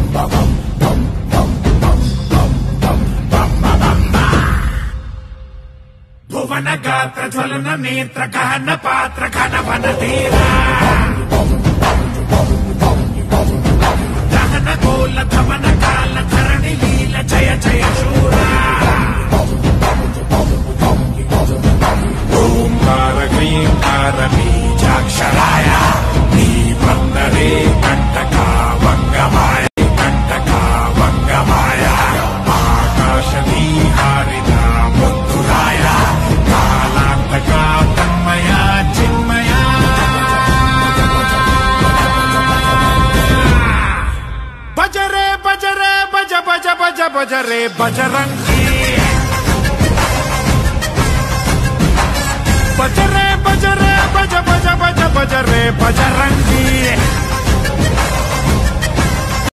భువన గాత్ర జ్వలన నేత్ర గహన పాత్ర ఘన వన తీరా దహన కోల ధమన కాల ధరణి లీల జయ జయ శూరా ఓంకార క్లీంకార బీజాక్షరాయ నీ వందరే కంటకా వంగమాయ కంటకా వంగమాయ ఆకాశ నీహారిత ముద్దురాయ కాలాంతక తన్మయ చిన్మయ బజరే బజరే బజ బజ బజ బజరే బజరంగి బజరే బజరే బజ బజ బజ బజరే బజరంగి